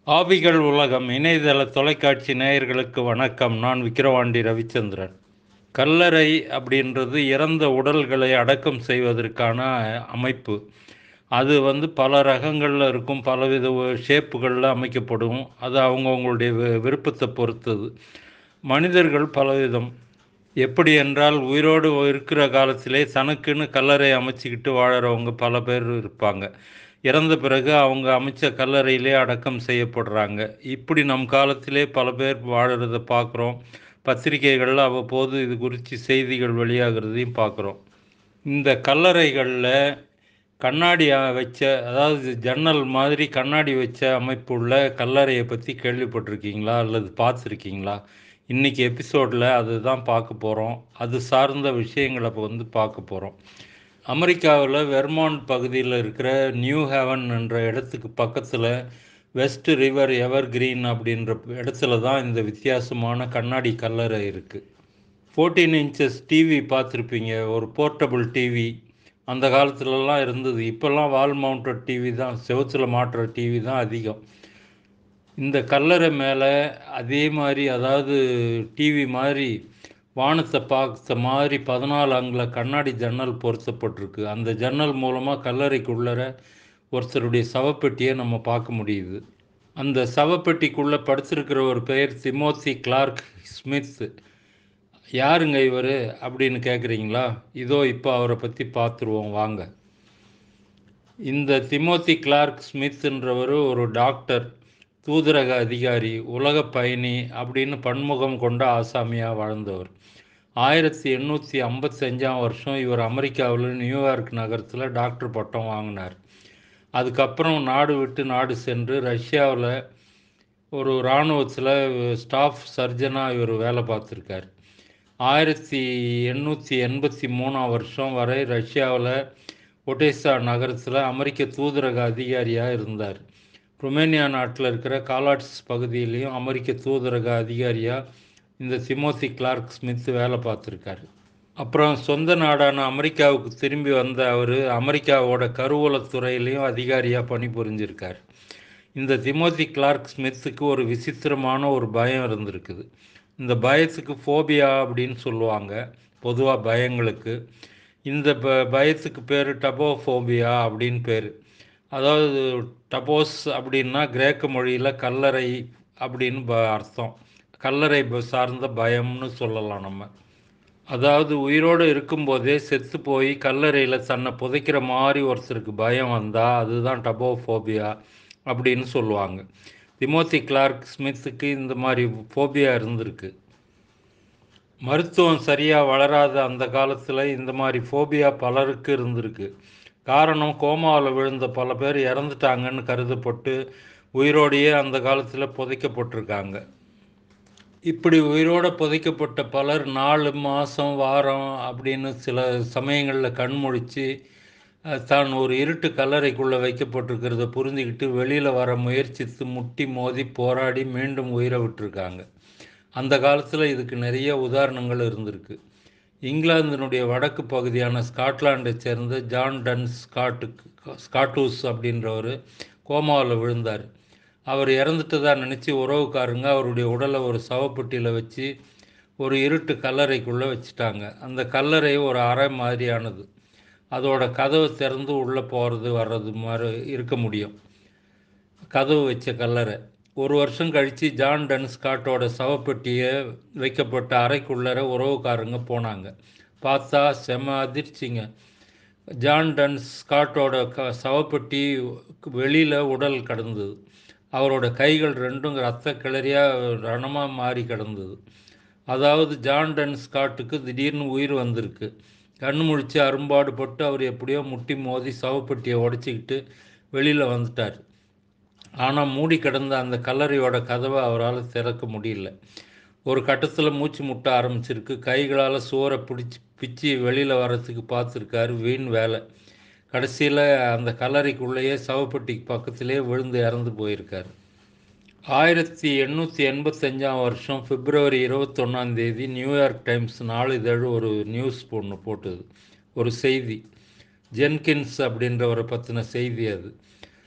ஆவிகள் உலகம் இணையதள தொலைக்காட்சி நேயர்களுக்கு வணக்கம் நான் விக்கிரவாண்டி ரவிச்சந்திரன் கல்லறை அப்படின்றது இறந்த உடல்களை அடக்கம் செய்வதற்கான அமைப்பு அது வந்து பல ரகங்களில் இருக்கும் பலவித ஷேப்புகளில் அமைக்கப்படும் அது அவங்கவுங்களுடைய வி- விருப்பத்தை பொறுத்தது மனிதர்கள் பலவிதம் எப்படி என்றால் உயிரோடு இருக்கிற காலத்திலே தனக்குன்னு கல்லறை அமைச்சிக்கிட்டு வாழறவங்க பல பேர் இருப்பாங்க இறந்த பிறகு அவங்க அமைச்ச கல்லறையிலே அடக்கம் செய்யப்படுறாங்க இப்படி நம் காலத்திலே பல பேர் வாழறத பார்க்குறோம் பத்திரிகைகளில் அவ்வப்போது இது குறித்து செய்திகள் வெளியாகிறதையும் பார்க்குறோம் இந்த கல்லறைகளில் கண்ணாடி அ- வச்ச அதாவது ஜன்னல் மாதிரி கண்ணாடி வச்ச அமைப்புள்ள கல்லறையை பற்றி கேள்விப்பட்டிருக்கீங்களா அல்லது பார்த்துருக்கீங்களா இன்னைக்கு எபிசோடில் அதுதான் பார்க்க போகிறோம் அது சார்ந்த விஷயங்களை இப்போ வந்து பார்க்க போகிறோம் அமெரிக்காவில் வெர்மாண்ட் பகுதியில் இருக்கிற நியூ ஹேவன் என்ற இடத்துக்கு பக்கத்தில் வெஸ்ட் ரிவர் எவர் கிரீன் அப்படின்ற இடத்துல தான் இந்த வித்தியாசமான கண்ணாடி கல்லறை இருக்குது ஃபோர்டீன் இன்ச்சஸ் டிவி பார்த்துருப்பீங்க ஒரு போர்ட்டபிள் டிவி அந்த காலத்துலலாம் இருந்தது இப்போல்லாம் வால் மவுண்டட் டிவி தான் செவுத்தில் மாட்டுற டிவி தான் அதிகம் இந்த கல்லறை மேலே அதே மாதிரி அதாவது டிவி மாதிரி வானத்தை பார்த்த மாதிரி பதினாலு அங்குல கண்ணாடி ஜன்னல் பொருத்தப்பட்டிருக்கு அந்த ஜன்னல் மூலமாக கல்லறைக்குள்ளர ஒருத்தருடைய சவப்பெட்டியை நம்ம பார்க்க முடியுது அந்த சவப்பெட்டிக்குள்ளே படுத்திருக்கிற ஒரு பெயர் திமோத்தி கிளார்க் ஸ்மித் யாருங்க இவர் அப்படின்னு கேட்குறீங்களா இதோ இப்போ அவரை பற்றி பார்த்துருவோம் வாங்க இந்த திமோத்தி கிளார்க் ஸ்மித்ன்றவர் ஒரு டாக்டர் தூதரக அதிகாரி உலக பயணி அப்படின்னு பன்முகம் கொண்ட ஆசாமியாக வாழ்ந்தவர் ஆயிரத்தி எண்ணூற்றி ஐம்பத்தஞ்சாம் வருஷம் இவர் அமெரிக்காவில் நியூயார்க் நகரத்தில் டாக்டர் பட்டம் வாங்கினார் அதுக்கப்புறம் நாடு விட்டு நாடு சென்று ரஷ்யாவில் ஒரு இராணுவத்தில் ஸ்டாஃப் சர்ஜனாக இவர் வேலை பார்த்துருக்கார் ஆயிரத்தி எண்ணூற்றி எண்பத்தி மூணாம் வருஷம் வரை ரஷ்யாவில் ஒடேசா நகரத்தில் அமெரிக்க தூதரக அதிகாரியாக இருந்தார் ருமேனியா நாட்டில் இருக்கிற காலாட்ஸ் பகுதியிலையும் அமெரிக்க தூதரக அதிகாரியாக இந்த திமோத்தி கிளார்க் ஸ்மித் வேலை பார்த்துருக்காரு அப்புறம் சொந்த நாடான அமெரிக்காவுக்கு திரும்பி வந்த அவர் அமெரிக்காவோட கருவூலத்துறையிலையும் அதிகாரியாக பணிபுரிஞ்சிருக்கார் இந்த திமோத்தி கிளார்க் ஸ்மித்துக்கு ஒரு விசித்திரமான ஒரு பயம் இருந்திருக்குது இந்த பயத்துக்கு ஃபோபியா அப்படின்னு சொல்லுவாங்க பொதுவாக பயங்களுக்கு இந்த ப பயத்துக்கு பேர் டபோஃபோபியா அப்படின்னு பேர் அதாவது டபோஸ் அப்படின்னா கிரேக்க மொழியில் கல்லறை அப்படின்னு ப அர்த்தம் கல்லறை ப- சார்ந்த பயம்னு சொல்லலாம் நம்ம அதாவது உயிரோடு இருக்கும்போதே செத்து போய் கல்லறையில் தன்னை புதைக்கிற மாதிரி ஒருத்தருக்கு பயம் வந்தால் அதுதான் டபோஃபோபியா அப்படின்னு சொல்லுவாங்க திமோத்தி கிளார்க் ஸ்மித்துக்கு இந்த மாதிரி ஃபோபியா இருந்திருக்கு மருத்துவம் சரியாக வளராத அந்த காலத்தில் இந்த மாதிரி ஃபோபியா பலருக்கு இருந்திருக்கு காரணம் கோமாவில் விழுந்த பல பேர் இறந்துட்டாங்கன்னு கருதப்பட்டு உயிரோடையே அந்த காலத்தில் புதைக்கப்பட்டிருக்காங்க இப்படி உயிரோட புதைக்கப்பட்ட பலர் நாலு மாதம் வாரம் அப்படின்னு சில சமயங்களில் கண்முழிச்சு அஹ், தான் ஒரு இருட்டு கல்லறைக்குள்ளே வைக்கப்பட்டிருக்கிறத புரிஞ்சுக்கிட்டு வெளியில் வர முயற்சித்து முட்டி மோதி போராடி மீண்டும் உயிரை விட்டிருக்காங்க அந்த காலத்தில் இதுக்கு நிறைய உதாரணங்கள் இருந்திருக்கு இங்கிலாந்தினுடைய வடக்கு பகுதியான ஸ்காட்லாண்டை சேர்ந்த ஜான் டன் ஸ்காட்டுக்கு ஸ்காட்டூஸ் அப்படின்றவர் கோமாவில் விழுந்தார் அவர் இறந்துட்டதா நினச்சி உறவுக்காரங்க அவருடைய உடலை ஒரு சவப்பெட்டியில் வச்சு ஒரு இருட்டு கல்லறைக்குள்ளே வச்சுட்டாங்க அந்த கல்லறை ஒரு அறை மாதிரியானது அதோட கதவை திறந்து உள்ளே போகிறது வர்றது மாதிரி இருக்க முடியும் கதவு வச்ச கல்லறை ஒரு வருஷம் கழித்து ஜான் டன் ஸ்காட்டோட சவப்பெட்டியை வைக்கப்பட்ட அறைக்குள்ளர உறவுக்காரங்க போனாங்க பார்த்தா செம அதிர்ச்சிங்க ஜான் டன் ஸ்காட்டோட க சவப்பெட்டி வெளியில் உடல் கடந்தது அவரோட கைகள் ரெண்டும் ரத்த கிளறியாக ரணமாக மாறி கிடந்தது அதாவது ஜான் டன் ஸ்காட்டுக்கு திடீர்னு உயிர் வந்திருக்கு கண்ணு முழிச்சு அரும்பாடுபட்டு அவர் எப்படியோ முட்டி மோதி சவப்பெட்டியை உடச்சிக்கிட்டு வெளியில் வந்துட்டார் ஆனால் மூடி கிடந்த அந்த கல்லறையோட கதவை அவரால் திறக்க முடியல ஒரு கட்டத்தில் மூச்சு முட்ட ஆரம்பிச்சிருக்கு கைகளால் சுவரை பிடிச்சி பிச்சு வெளியில் வர்றதுக்கு பார்த்துருக்காரு வீண் வேலை கடைசியில் அந்த கல்லறைக்குள்ளேயே சவப்பெட்டிக்கு பக்கத்திலே விழுந்து இறந்து போயிருக்காரு ஆயிரத்தி எண்ணூற்றி எண்பத்தஞ்சாம் வருஷம் பிப்ரவரி இருபத்தொன்னாம் தேதி நியூயார்க் டைம்ஸ் நாளிதழ் ஒரு நியூஸ் ஒன்று போட்டது ஒரு செய்தி ஜென்கின்ஸ் அப்படின்றவரை பற்றின செய்தி அது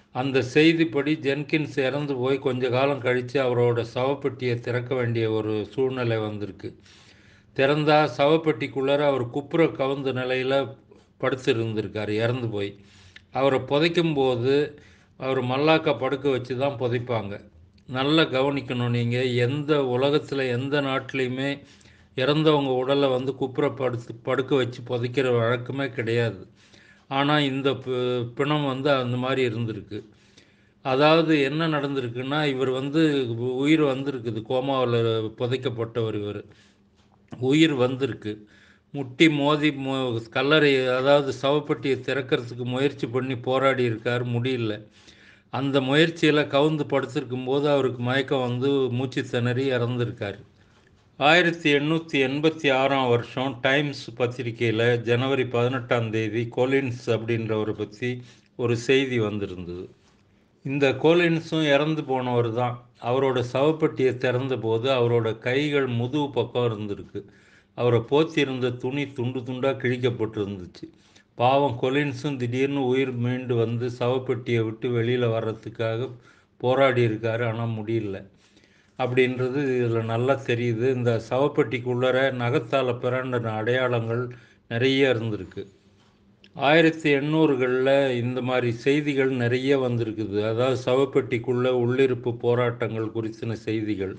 அந்த செய்திப்படி ஜென்கின்ஸ் இறந்து போய் கொஞ்ச காலம் கழித்து அவரோட சவப்பெட்டியை திறக்க வேண்டிய ஒரு சூழ்நிலை வந்திருக்கு திறந்தா சவப்பெட்டிக்குள்ளார அவர் குப்புற கவுந்த நிலையில் படுத்திருந்திருக்கார் இறந்து போய் அவரை புதைக்கும் போது அவர் மல்லாக்கா படுக்க வச்சு தான் புதைப்பாங்க நல்லா கவனிக்கணும் நீங்கள் எந்த உலகத்தில் எந்த நாட்டிலையுமே இறந்தவங்க உடலை வந்து குப்புற படுத்து படுக்க வச்சு புதைக்கிற வழக்கமே கிடையாது ஆனால் இந்த பி- பிணம் வந்து அந்த மாதிரி இருந்திருக்கு அதாவது என்ன நடந்திருக்குன்னா இவர் வந்து உயிர் வந்திருக்குது கோமாவில் புதைக்கப்பட்டவர் இவர் உயிர் வந்திருக்கு முட்டி மோதி மோ கல்லறை அதாவது சவப்பெட்டியை திறக்கிறதுக்கு முயற்சி பண்ணி போராடி இருக்கார் முடியல அந்த முயற்சியில் கவுந்து படுத்திருக்கும் போது அவருக்கு மயக்கம் வந்து மூச்சு திணறி இறந்திருக்கார் ஆயிரத்தி எண்ணூற்றி எண்பத்தி ஆறாம் வருஷம் டைம்ஸ் பத்திரிக்கையில் ஜனவரி பதினெட்டாம் தேதி கோலின்ஸ் அப்படின்றவரை பற்றி ஒரு செய்தி வந்திருந்தது இந்த கோலின்ஸும் இறந்து போனவர் தான் அவரோட சவப்பெட்டியை திறந்த போது அவரோட கைகள் முதுகு பக்கம் இருந்திருக்கு அவரை போத்தியிருந்த துணி துண்டு துண்டாக கிழிக்கப்பட்டிருந்துச்சு பாவம் கொலின்ஸும் திடீர்னு உயிர் மீண்டு வந்து சவப்பெட்டியை விட்டு வெளியில் வர்றதுக்காக போராடி இருக்காரு ஆனால் முடியல அப்படின்றது இதில் நல்லா தெரியுது இந்த சவப்பெட்டிக்குள்ளர நகத்தால் பிறண்ட அடையாளங்கள் நிறைய இருந்திருக்கு ஆயிரத்தி எண்ணூறுகளில் இந்த மாதிரி செய்திகள் நிறைய வந்திருக்குது அதாவது சவப்பெட்டிக்குள்ள உள்ளிருப்பு போராட்டங்கள் குறித்தின செய்திகள்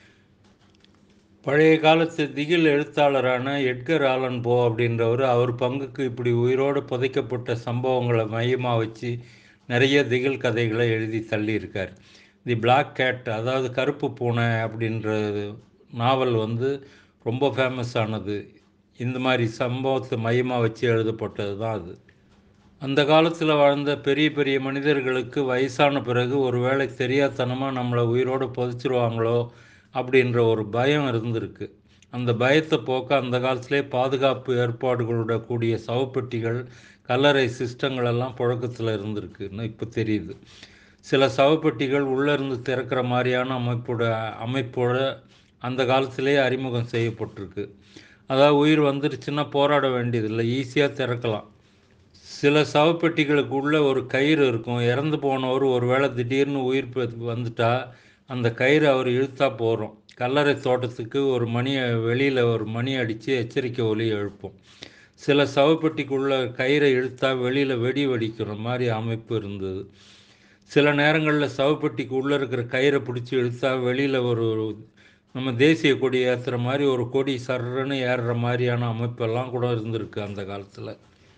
பழைய காலத்து திகில் எழுத்தாளரான எட்கர் ஆலன் போ அப்படின்றவர் அவர் பங்குக்கு இப்படி உயிரோடு புதைக்கப்பட்ட சம்பவங்களை மையமாக வச்சு நிறைய திகில் கதைகளை எழுதி தள்ளியிருக்கார் தி Black கேட் அதாவது கருப்பு பூனை அப்படின்ற நாவல் வந்து ரொம்ப ஃபேமஸ் ஆனது இந்த மாதிரி சம்பவத்தை மையமாக வச்சு எழுதப்பட்டது தான் அது அந்த காலத்தில் வாழ்ந்த பெரிய பெரிய மனிதர்களுக்கு வயசான பிறகு ஒருவேளை தெரியாதனமாக நம்மளை உயிரோடு புதைச்சிருவாங்களோ அப்படின்ற ஒரு பயம் இருந்திருக்கு அந்த பயத்தை போக்க அந்த காலத்திலே பாதுகாப்பு ஏற்பாடுகளோட கூடிய சவப்பெட்டிகள் கல்லறை சிஸ்டங்கள் எல்லாம் புழக்கத்தில் இருந்திருக்குன்னு இப்போ தெரியுது சில சவப்பெட்டிகள் உள்ளே இருந்து திறக்கிற மாதிரியான அமைப்போட அமைப்போட அந்த காலத்திலே அறிமுகம் செய்யப்பட்டிருக்கு அதாவது உயிர் வந்துருச்சுன்னா போராட வேண்டியதில்லை ஈஸியாக திறக்கலாம் சில சவப்பெட்டிகளுக்கு உள்ள ஒரு கயிறு இருக்கும் இறந்து போனவர் ஒருவேளை திடீர்னு உயிர் பெ- வந்துட்டா அந்த கயிறு அவர் இழுத்தா போகிறோம் கல்லறை தோட்டத்துக்கு ஒரு மணி வெளியில் ஒரு மணி அடித்து எச்சரிக்கை ஒலி எழுப்பும் சில சவப்பெட்டிக்குள்ள கயிறை இழுத்தா வெளியில் வெடி வெடிக்கிற மாதிரி அமைப்பு இருந்தது சில நேரங்களில் சவப்பெட்டிக்கு உள்ளே இருக்கிற கயிறை பிடிச்சி இழுத்தா வெளியில் ஒரு நம்ம தேசிய கொடி ஏற்றுற மாதிரி ஒரு கொடி சர்றன்னு ஏறுற மாதிரியான அமைப்பெல்லாம் கூட இருந்திருக்கு அந்த காலத்தில்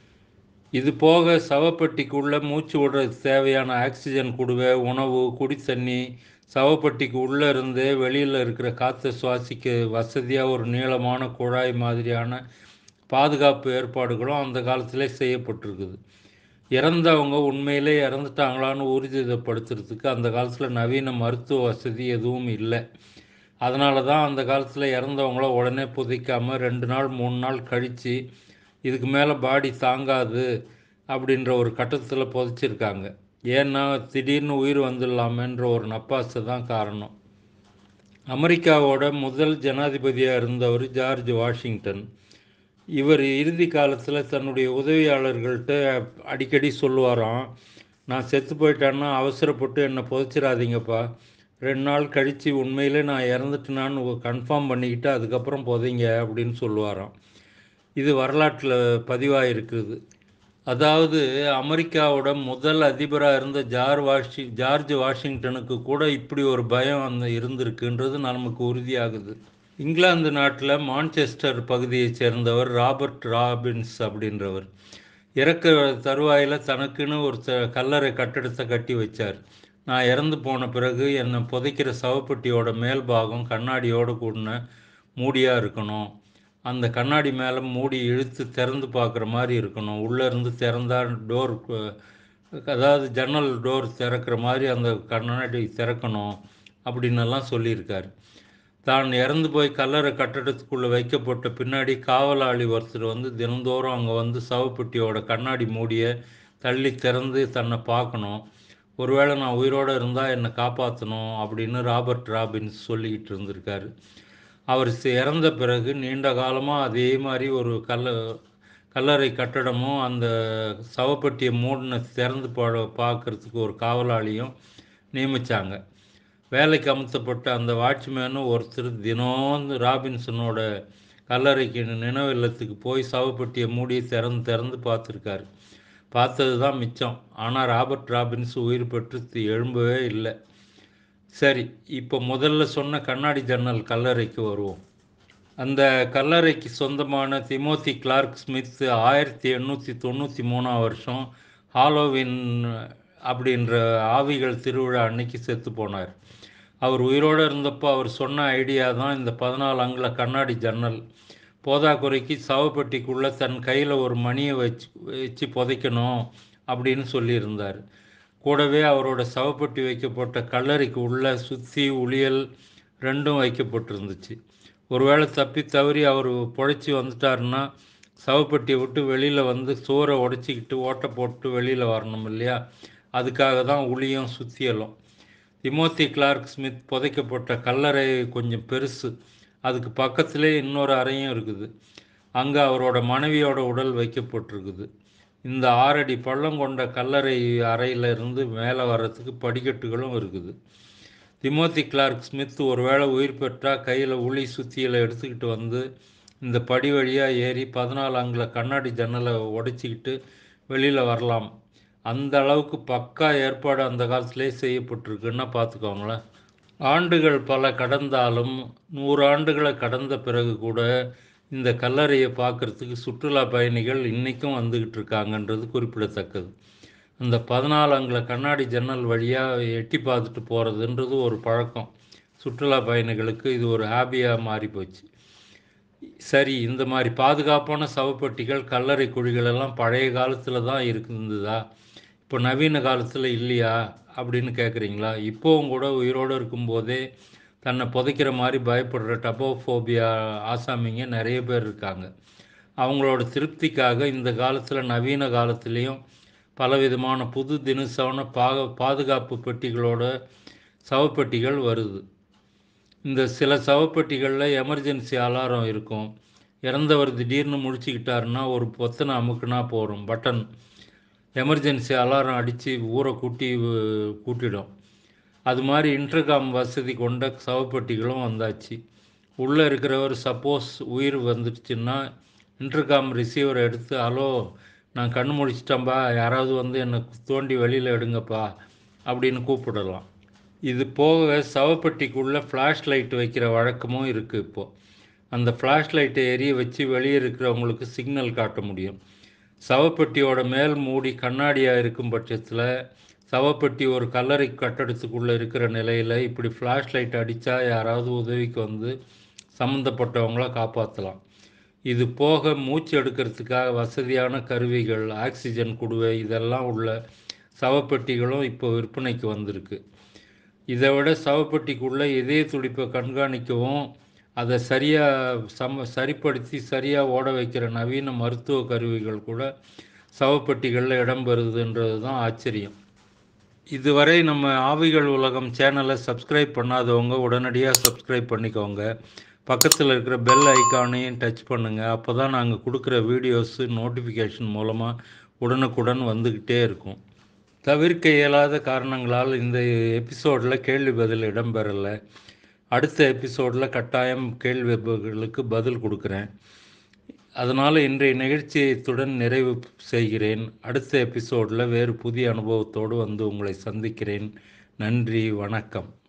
இது போக சவப்பெட்டிக்குள்ள மூச்சு விடுறதுக்கு தேவையான ஆக்சிஜன் குடுவை உணவு குடி தண்ணி சவப்பெட்டிக்கு உள்ளே இருந்தே வெளியில் இருக்கிற காற்றை சுவாசிக்க வசதியாக ஒரு நீளமான குழாய் மாதிரியான பாதுகாப்பு ஏற்பாடுகளும் அந்த காலத்திலே செய்யப்பட்டிருக்குது இறந்தவங்க உண்மையிலே இறந்துட்டாங்களான்னு ஊர்ஜிதப்படுத்துறதுக்கு அந்த காலத்தில் நவீன மருத்துவ வசதி எதுவும் இல்லை அதனால தான் அந்த காலத்தில் இறந்தவங்கள உடனே புதைக்காமல் ரெண்டு நாள் மூணு நாள் கழித்து இதுக்கு மேலே பாடி தாங்காது அப்படின்ற ஒரு கட்டத்தில் புதைச்சிருக்காங்க ஏன்னா திடீர்னு உயிர் வந்துடலாமேன்ற ஒரு நப்பாசை தான் காரணம் அமெரிக்காவோட முதல் ஜனாதிபதியாக இருந்தவர் ஜார்ஜ் வாஷிங்டன் இவர் இறுதி காலத்தில் தன்னுடைய உதவியாளர்கள்ட்ட அடிக்கடி சொல்லுவாராம் நான் செத்து போயிட்டேன்னா அவசரப்பட்டு என்னை புதைச்சிடாதீங்கப்பா ரெண்டு நாள் கழித்து உண்மையிலே நான் இறந்துட்டேனான்னு கன்ஃபார்ம் பண்ணிக்கிட்டு அதுக்கப்புறம் புதைங்க அப்படின்னு சொல்லுவாராம் இது வரலாற்றில் பதிவாயிருக்குது அதாவது அமெரிக்காவோட முதல் அதிபராக இருந்த ஜார் வாஷி ஜார்ஜ் வாஷிங்டனுக்கு கூட இப்படி ஒரு பயம் அந்த இருந்திருக்குன்றது நமக்கு உறுதியாகுது இங்கிலாந்து நாட்டில் மான்செஸ்டர் பகுதியைச் சேர்ந்தவர் ராபர்ட் ராபின்ஸ் அப்படின்றவர் இறக்க தருவாயில் தனக்குன்னு ஒரு த கல்லறை கட்டடத்தை கட்டி வச்சார் நான் இறந்து போன பிறகு என்னை புதைக்கிற சவப்பெட்டியோட மேல் பாகம் கண்ணாடியோடு கூடின மூடியாக இருக்கணும் அந்த கண்ணாடி மேலே மூடி இழுத்து திறந்து பார்க்குற மாதிரி இருக்கணும் உள்ளே இருந்து திறந்தா டோர் அதாவது ஜன்னல் டோர் திறக்கிற மாதிரி அந்த கண்ணாடி திறக்கணும் அப்படின்னெல்லாம் சொல்லியிருக்காரு தான் இறந்து போய் கல்லறை கட்டடத்துக்குள்ளே வைக்கப்பட்ட பின்னாடி காவலாளி ஒருத்தர் வந்து தினந்தோறும் அங்கே வந்து சவப்பெட்டியோட கண்ணாடி மூடியை தள்ளி திறந்து தன்னை பார்க்கணும் ஒருவேளை நான் உயிரோடு இருந்தால் என்னை காப்பாற்றணும் அப்படின்னு ராபர்ட் ராபின்ஸ் சொல்லிக்கிட்டு இருந்திருக்காரு அவர் சி- இறந்த பிறகு நீண்ட காலமாக அதே மாதிரி ஒரு கல்ல கல்லறை கட்டடமும் அந்த சவப்பெட்டியை மூடின திறந்து பா பார்க்கறதுக்கு ஒரு காவலாளியும் நியமித்தாங்க வேலைக்கு அமர்த்தப்பட்ட அந்த வாட்ச்மேனும் ஒருத்தர் தினம் ராபின்சனோட கல்லறைக்கு நினைவு இல்லத்துக்கு போய் சவப்பெட்டியை மூடி திறந்து திறந்து பார்த்துருக்காரு பார்த்தது தான் மிச்சம் ஆனால் ராபர்ட் ராபின்ஸ் உயிர் பெற்று எழும்பவே இல்லை சரி இப்போ முதல்ல சொன்ன கண்ணாடி ஜன்னல் கல்லறைக்கு வருவோம் அந்த கல்லறைக்கு சொந்தமான திமோத்தி கிளார்க் ஸ்மித் ஆயிரத்தி எண்ணூற்றி தொண்ணூற்றி மூணாம் வருஷம் ஹாலோவின் அப்படின்ற ஆவிகள் திருவிழா அன்னைக்கு செத்து போனார் அவர் உயிரோடு இருந்தப்போ அவர் சொன்ன ஐடியா தான் இந்த பதினாலு அங்குல கண்ணாடி ஜன்னல் போதாக்குறைக்கு சவப்பெட்டிக்குள்ளே தன் கையில் ஒரு மணியை வச்சு வச்சு புதைக்கணும் அப்படின்னு சொல்லியிருந்தார் கூடவே அவரோட சவப்பெட்டி வைக்கப்பட்ட கல்லறைக்கு உள்ள சுத்தி உளியல் ரெண்டும் வைக்கப்பட்டிருந்துச்சு ஒருவேளை தப்பி தவறி அவர் பொழைச்சி வந்துட்டாருன்னா சவப்பெட்டியை விட்டு வெளியில் வந்து சோறை உடச்சிக்கிட்டு ஓட்டை போட்டு வெளியில் வரணும் இல்லையா அதுக்காக தான் உளியும் சுத்தியலும் திமோத்தி கிளார்க் ஸ்மித் புதைக்கப்பட்ட கல்லறை கொஞ்சம் பெருசு அதுக்கு பக்கத்திலே இன்னொரு அறையும் இருக்குது அங்கே அவரோட மனைவியோட உடல் வைக்கப்பட்டிருக்குது இந்த ஆறடி பள்ளம் கொண்ட கல்லறை அறையில் இருந்து மேலே வர்றதுக்கு படிக்கட்டுகளும் இருக்குது திமோத்தி கிளார்க் ஸ்மித் ஒருவேளை உயிர் பெற்றால் கையில் உளி சுத்தியில் எடுத்துக்கிட்டு வந்து இந்த படி வழியாக ஏறி பதினாலு அங்குல கண்ணாடி ஜன்னலை உடைச்சிக்கிட்டு வெளியில் வரலாம் அந்த அளவுக்கு பக்கா ஏற்பாடு அந்த காலத்திலே செய்யப்பட்டிருக்குன்னா பார்த்துக்கோங்களேன் ஆண்டுகள் பல கடந்தாலும் நூறு ஆண்டுகளை கடந்த பிறகு கூட இந்த கல்லறையை பார்க்குறதுக்கு சுற்றுலா பயணிகள் இன்றைக்கும் வந்துக்கிட்டு இருக்காங்கன்றது குறிப்பிடத்தக்கது அந்த பதினாலு அங்குல கண்ணாடி ஜன்னல் வழியாக எட்டி பார்த்துட்டு போகிறதுன்றது ஒரு பழக்கம் சுற்றுலா பயணிகளுக்கு இது ஒரு ஹாபியாக மாறி போச்சு சரி இந்த மாதிரி பாதுகாப்பான சவப்பெட்டிகள் கல்லறை குழிகள் எல்லாம் பழைய காலத்தில் தான் இருந்ததா இப்போ நவீன காலத்தில் இல்லையா அப்படின்னு கேட்குறீங்களா இப்போவும் கூட உயிரோடு இருக்கும்போதே தன்னை புதைக்கிற மாதிரி பயப்படுற டபோஃபோபியா ஆசாமிங்க நிறைய பேர் இருக்காங்க அவங்களோட திருப்திக்காக இந்த காலத்தில் நவீன காலத்துலேயும் பலவிதமான புது தினசான பாக பாதுகாப்பு பெட்டிகளோட சவப்பெட்டிகள் வருது இந்த சில சவப்பெட்டிகளில் எமர்ஜென்சி அலாரம் இருக்கும் இறந்தவர் திடீர்னு முடிச்சுக்கிட்டாருன்னா ஒரு பொத்தனை அமுக்குனா போகிறோம் பட்டன் எமர்ஜென்சி அலாரம் அடித்து ஊரை கூட்டி கூட்டிடும் அது மாதிரி இன்டர்காம் வசதி கொண்ட சவப்பெட்டிகளும் வந்தாச்சு உள்ளே இருக்கிறவர் சப்போஸ் உயிர் வந்துடுச்சுன்னா இன்டர்காம் ரிசீவரை எடுத்து ஹலோ நான் கண் முடிச்சிட்டேன்பா யாராவது வந்து என்னை தோண்டி வெளியில் எடுங்கப்பா அப்படின்னு கூப்பிடலாம் இது போக சவப்பெட்டிக்குள்ளே ஃப்ளாஷ் லைட் வைக்கிற வழக்கமும் இருக்குது இப்போது அந்த ஃப்ளாஷ் லைட்டை எரிய வச்சு வெளியே இருக்கிறவங்களுக்கு சிக்னல் காட்ட முடியும் சவப்பெட்டியோட மேல் மூடி கண்ணாடியாக இருக்கும் பட்சத்தில் சவப்பெட்டி ஒரு கல்லறை கட்டடத்துக்குள்ளே இருக்கிற நிலையில் இப்படி ஃப்ளாஷ் லைட் அடித்தா யாராவது உதவிக்கு வந்து சம்மந்தப்பட்டவங்கள காப்பாற்றலாம் இது போக மூச்சு எடுக்கிறதுக்காக வசதியான கருவிகள் ஆக்சிஜன் குடுவை இதெல்லாம் உள்ள சவப்பெட்டிகளும் இப்போ விற்பனைக்கு வந்திருக்கு இதை விட சவப்பெட்டிக்குள்ளே இதய துடிப்பை கண்காணிக்கவும் அதை சரியாக சம சரிப்படுத்தி சரியாக ஓட வைக்கிற நவீன மருத்துவ கருவிகள் கூட சவப்பெட்டிகளில் இடம்பெறுதுன்றது தான் ஆச்சரியம் இதுவரை நம்ம ஆவிகள் உலகம் சேனலை சப்ஸ்கிரைப் பண்ணாதவங்க உடனடியாக சப்ஸ்கிரைப் பண்ணிக்கோங்க பக்கத்தில் இருக்கிற பெல் ஐக்கானையும் டச் பண்ணுங்கள் அப்போ தான் நாங்கள் கொடுக்குற வீடியோஸு நோட்டிஃபிகேஷன் மூலமாக உடனுக்குடன் வந்துக்கிட்டே இருக்கும் தவிர்க்க இயலாத காரணங்களால் இந்த எபிசோடில் கேள்வி பதில் இடம்பெறலை அடுத்த எபிசோடில் கட்டாயம் கேள்விகளுக்கு பதில் கொடுக்குறேன் அதனால் இன்றைய நிகழ்ச்சியை இத்துடன் நிறைவு செய்கிறேன் அடுத்த எபிசோடில் வேறு புதிய அனுபவத்தோடு வந்து உங்களை சந்திக்கிறேன் நன்றி வணக்கம்